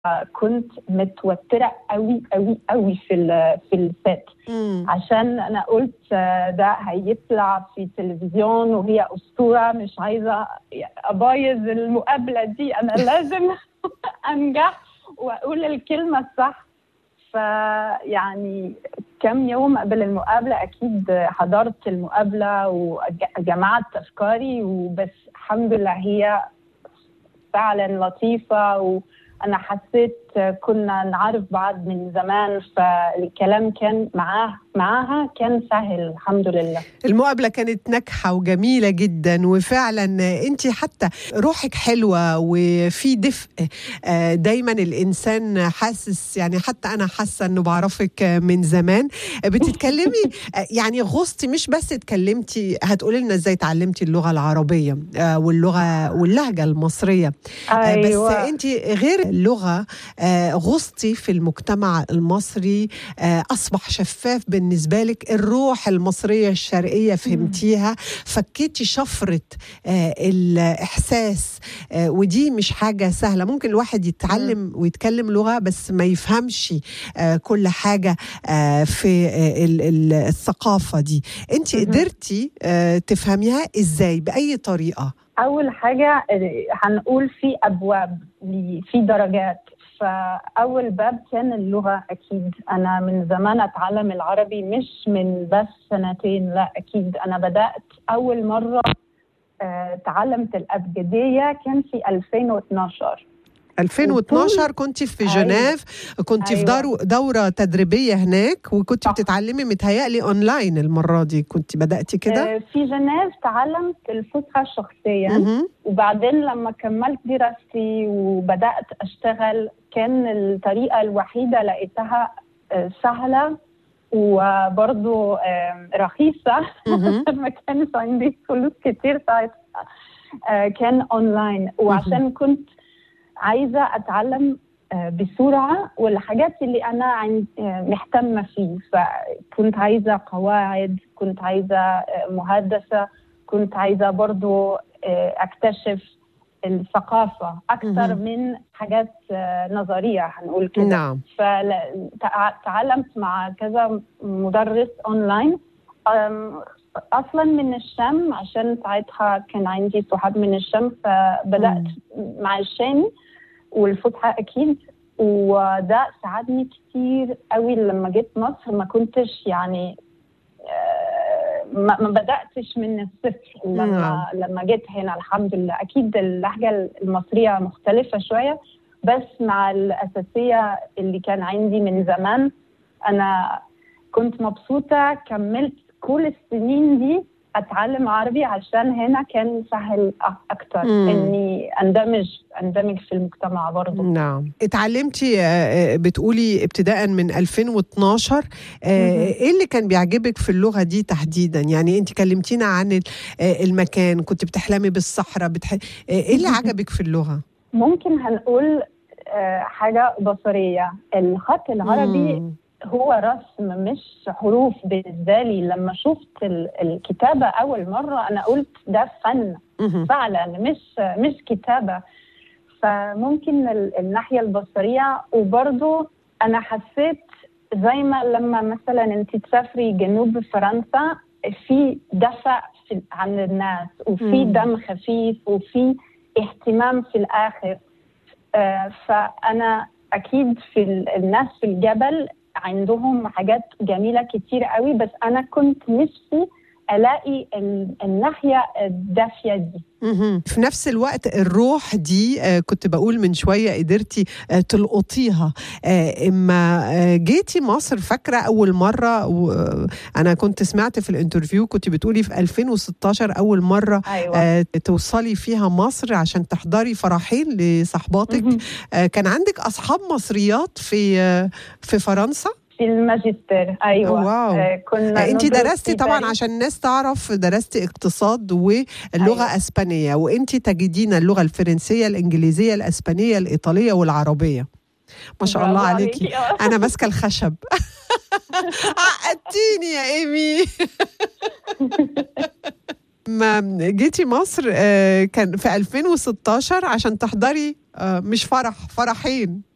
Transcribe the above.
كنت متوتره قوي قوي قوي في ال في الست مم. عشان انا قلت آه، ده هيطلع في التلفزيون وهي اسطوره مش عايزه ابايظ المقابله دي انا لازم انجح واقول الكلمه الصح فيعني كم يوم قبل المقابله اكيد حضرت المقابله وجمعت افكاري وبس الحمد لله هي فعلا لطيفه وانا حسيت كنا نعرف بعض من زمان فالكلام كان معاه معاها كان سهل الحمد لله المقابلة كانت ناجحة وجميلة جدا وفعلا انت حتى روحك حلوة وفي دفء آه، دايما الانسان حاسس يعني حتى انا حاسة انه بعرفك من زمان بتتكلمي آه، يعني غصتي مش بس اتكلمتي هتقولي لنا ازاي اتعلمتي اللغة العربية آه، واللغة واللهجة المصرية آه، بس ايوه انت غير اللغه آه، غصتي في المجتمع المصري آه، اصبح شفاف بالنسبه لك الروح المصريه الشرقيه فهمتيها فكيتي شفره آه، الاحساس آه، ودي مش حاجه سهله ممكن الواحد يتعلم ويتكلم لغه بس ما يفهمش آه، كل حاجه آه، في آه، ال- ال- الثقافه دي انت مهم. قدرتي آه، تفهميها ازاي باي طريقه اول حاجه آه، هنقول في ابواب لي- في درجات فاول باب كان اللغه اكيد انا من زمان اتعلم العربي مش من بس سنتين لا اكيد انا بدات اول مره آه، تعلمت الابجديه كان في 2012 2012 كنت في أيوة. جنيف كنت في أيوة. دار دورة تدريبية هناك وكنت صح. بتتعلمي متهيألي أونلاين المرة دي كنت بدأتي كده آه، في جنيف تعلمت الفصحى شخصيا مهم. وبعدين لما كملت دراستي وبدأت أشتغل كان الطريقة الوحيدة لقيتها آه، سهلة وبرضو آه، رخيصة مهم. ما كانش عندي فلوس كتير ساعتها آه، كان أونلاين وعشان كنت عايزة أتعلم آه، بسرعة والحاجات اللي أنا عن- آه، مهتمة فيه فكنت عايزة قواعد كنت عايزة آه، مهندسة كنت عايزة برضو آه، أكتشف الثقافة أكثر مهم. من حاجات آه، نظرية هنقول كده نعم فتعلمت مع كذا مدرس اونلاين أم، اصلا من الشام عشان ساعتها كان عندي صحاب من الشام فبدات مع الشامي والفصحى اكيد وده ساعدني كتير قوي لما جيت مصر ما كنتش يعني آه، ما ما بداتش من الصفر لما لما جيت هنا الحمد لله اكيد اللهجه المصريه مختلفه شويه بس مع الأساسية اللي كان عندي من زمان أنا كنت مبسوطة كملت كل السنين دي أتعلم عربي عشان هنا كان سهل أ- أكتر مم. إني أندمج أندمج في المجتمع برضه نعم اتعلمتي آه، آه، بتقولي ابتداء من 2012 آه، مهم. ايه اللي كان بيعجبك في اللغة دي تحديدا يعني انت كلمتينا عن ال- آه، المكان كنت بتحلمي بالصحراء بتح... آه، ايه اللي عجبك في اللغة ممكن هنقول آه، حاجة بصرية الخط العربي مم. هو رسم مش حروف بالنسبة لي لما شفت ال- الكتابة أول مرة أنا قلت ده فن مهم. فعلا مش مش كتابة فممكن ال- الناحية البصرية وبرضو أنا حسيت زي ما لما مثلا أنت تسافري جنوب فرنسا في دفع في عن الناس وفي مم. دم خفيف وفي اهتمام في الآخر آه، فأنا أكيد في ال- الناس في الجبل عندهم حاجات جميلة كتير قوي بس أنا كنت نفسي ألاقي ال- الناحية الدافية دي مهم. في نفس الوقت الروح دي آه، كنت بقول من شوية قدرتي آه، تلقطيها آه، اما آه، جيتي مصر فاكرة أول مرة وأنا كنت سمعت في الانترفيو كنت بتقولي في 2016 أول مرة أيوة آه، توصلي فيها مصر عشان تحضري فرحين لصحباتك مهم. آه، كان عندك أصحاب مصريات في آه، في فرنسا في الماجستير أيوة واو. آه، كنا انت ندرس درستي في طبعا باريس. عشان الناس تعرف درستي اقتصاد واللغه أيوة. أيوة. اسبانيه وانت تجدين اللغه الفرنسيه الانجليزيه الاسبانيه الايطاليه والعربيه ما شاء الله برافو عليكي آه. انا ماسكه الخشب عقدتيني يا ايمي ما جيتي مصر آه، كان في 2016 عشان تحضري آه، مش فرح فرحين